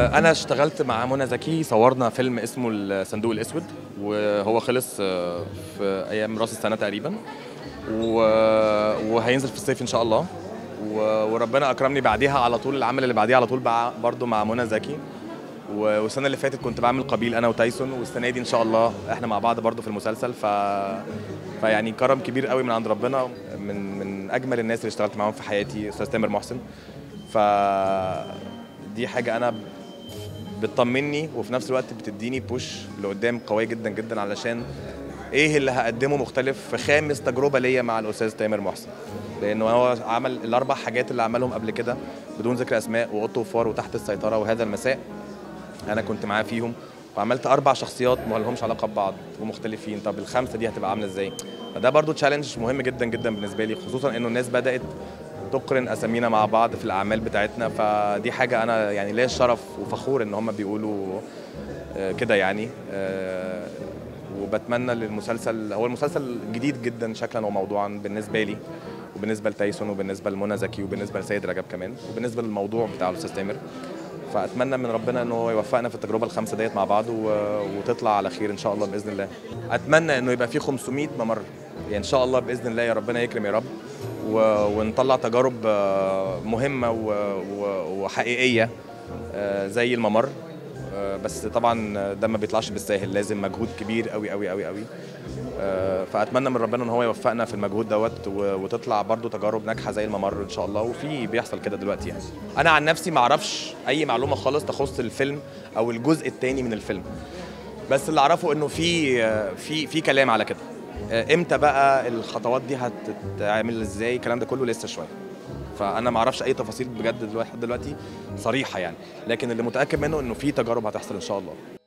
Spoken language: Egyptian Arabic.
انا اشتغلت مع منى زكي صورنا فيلم اسمه الصندوق الاسود وهو خلص آه، في ايام راس السنه تقريبا و- وهينزل في الصيف ان شاء الله و- وربنا اكرمني بعديها على طول العمل اللي بعديه على طول بع- برضو مع منى زكي و- والسنه اللي فاتت كنت بعمل قبيل انا وتايسون والسنه دي ان شاء الله احنا مع بعض برضو في المسلسل ف فيعني كرم كبير قوي من عند ربنا من من اجمل الناس اللي اشتغلت معاهم في حياتي استاذ تامر محسن ف دي حاجه انا بتطمني وفي نفس الوقت بتديني بوش لقدام قويه جدا جدا علشان ايه اللي هقدمه مختلف في خامس تجربه ليا مع الاستاذ تامر محسن لانه هو عمل الاربع حاجات اللي عملهم قبل كده بدون ذكر اسماء وقط وفار وتحت السيطره وهذا المساء انا كنت معاه فيهم وعملت اربع شخصيات ما لهمش علاقه ببعض ومختلفين طب الخمسه دي هتبقى عامله ازاي فده برضو تشالنج مهم جدا جدا بالنسبه لي خصوصا انه الناس بدات تقرن اسامينا مع بعض في الاعمال بتاعتنا فدي حاجه انا يعني ليا الشرف وفخور ان هم بيقولوا آه، كده يعني آه، وبتمنى للمسلسل هو المسلسل جديد جدا شكلا وموضوعا بالنسبه لي وبالنسبه لتايسون وبالنسبه لمنى زكي وبالنسبه لسيد رجب كمان وبالنسبه للموضوع بتاع الاستاذ تامر فاتمنى من ربنا ان هو يوفقنا في التجربه الخمسه ديت مع بعض و... وتطلع على خير ان شاء الله باذن الله اتمنى انه يبقى في 500 ممر يعني ان شاء الله باذن الله يا ربنا يكرم يا رب و... ونطلع تجارب آه، مهمه و... و... وحقيقيه آه، زي الممر آه، بس طبعا ده ما بيطلعش بالساهل لازم مجهود كبير قوي قوي قوي قوي آه، فاتمنى من ربنا ان هو يوفقنا في المجهود دوت و- وتطلع برضو تجارب ناجحه زي الممر ان شاء الله وفي بيحصل كده دلوقتي يعني انا عن نفسي ما اعرفش اي معلومه خالص تخص الفيلم او الجزء الثاني من الفيلم بس اللي اعرفه انه في آه، في في كلام على كده آه، امتى بقى الخطوات دي هتتعمل ازاي الكلام ده كله لسه شويه فانا ما اعرفش اي تفاصيل بجد دلوقتي لحد دلوقتي صريحه يعني لكن اللي متاكد منه انه في تجارب هتحصل ان شاء الله